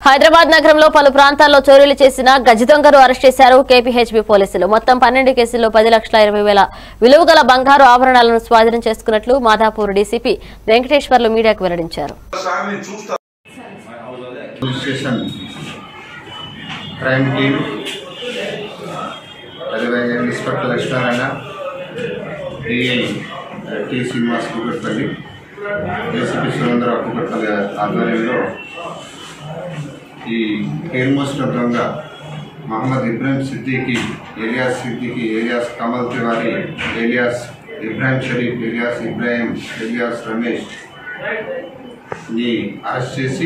హైదరాబాద్ నగరంలో పలు ప్రాంతాల్లో చోరీలు చేసిన గజ దొంగను అరెస్ట్ చేశారు కేపీహెచ్బీ పోలీసులు మొత్తం పన్నెండు కేసుల్లో పది లక్షల ఇరవై వేల విలువ గల బంగారు ఆభరణాలను స్వాధీనం చేసుకున్నట్లు మాదాపూర్ డీసీపీ వెంకటేశ్వర్లు మీడియాకు వెల్లడించారు పోలీస్ స్టేషన్ క్రైమ్ టీమ్ అదేవిధంగా inspector Lakshminarayana DI T Srinivas Kukatpally ACP Surendra Kukatpally ఆధ్వర్యంలో ఈ పేరు మోసిన దొంగ Mohammed Ibrahim Siddiqui alias Siddiqui alias Kamal Tiwari alias Ibrahim Sharif alias Ibrahim alias Ramesh ని అరెస్ట్ చేసి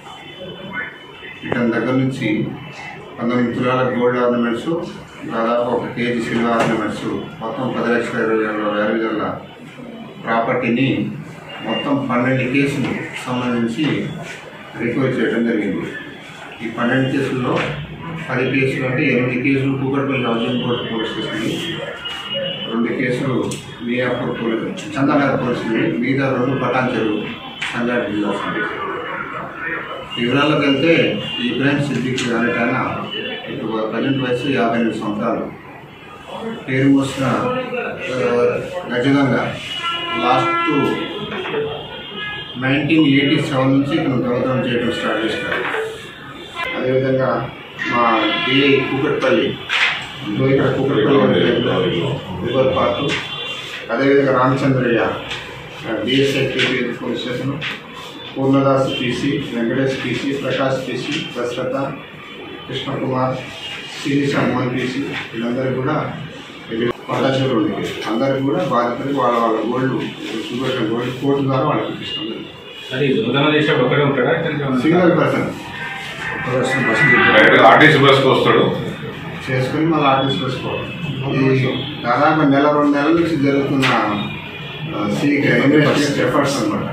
ఇతని దగ్గర నుంచి పంతొమ్మిది తులాల గోల్డ్ ఆర్నమెంట్స్ దాదాపు ఒక కేజీ సిల్వర్ ఆర్నమెంట్స్ మొత్తం పది లక్షల ఇరవై వేల ఇరవై వేల ప్రాపర్టీని మొత్తం పన్నెండు కేసులు సంబంధించి రికవర్ చేయడం జరిగింది ఈ పన్నెండు కేసుల్లో పది కేసులు అంటే ఎనిమిది కేసులు కూకట్పల్లి హౌసింగ్ కోర్టు పోలీస్ స్టేషన్కి రెండు కేసులు మియాపూర్ పోలీస్ చందానగర్ పోలీసులు మిగతా రెండు పటాన్ చెరువు సంగారెడ్డి జిల్లా సంబంధించి వివరాలకు వెళ్తే ఈ ఇబ్రాహిం సిద్దిక్ అనేటైనా ఇప్పుడు ప్రజెంట్ వయసు యాభై ఎనిమిది సంవత్సరాలు పేరు మోసిన గజగంగా లాస్ట్ నైన్టీన్ ఎయిటీ సెవెన్ నుంచి ఇతను దొంగతనం చేయడం స్టార్ట్ చేశారు అదేవిధంగా మా డిఐ కూకట్పల్లి ఇదిగో ఇక్కడ కూకట్పల్లి రివర్ పార్క్ అదేవిధంగా Ramachandraiah DSI KP police station Purnadas PC Venkatesh PC Prakash PC Dasaratha Krishnakumar Sirisha Mohan PC వీళ్ళందరూ కూడా ఇది పటాచూరు ఉంది అందరికి కూడా బాధితులు వాళ్ళ వాళ్ళ గోల్డ్ షుగర్ గోల్డ్ కోర్టు ద్వారా వాళ్ళకి ఇప్పిస్తుంది అది దొంగతనం చేసేటప్పుడు ఒక్కడే ఉంటాడా ఇతనికి ఏమన్నా సింగిల్ పర్సన్ డైరెక్ట్ ఆర్టీసీ బస్కి వస్తాడు చేసుకుని మళ్ళీ ఆఫీస్ వేసుకోవాలి ఈ దాదాపు నెల రెండు నెలల నుంచి జరుగుతున్న సీక్ ఎఫర్ట్స్ అనమాట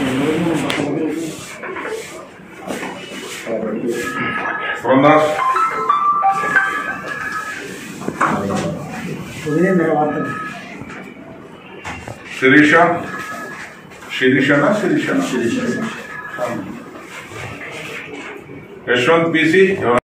బృందాస్ శిరీష శిరీషనా శిరీషనా యశ్వంత్ పీసీ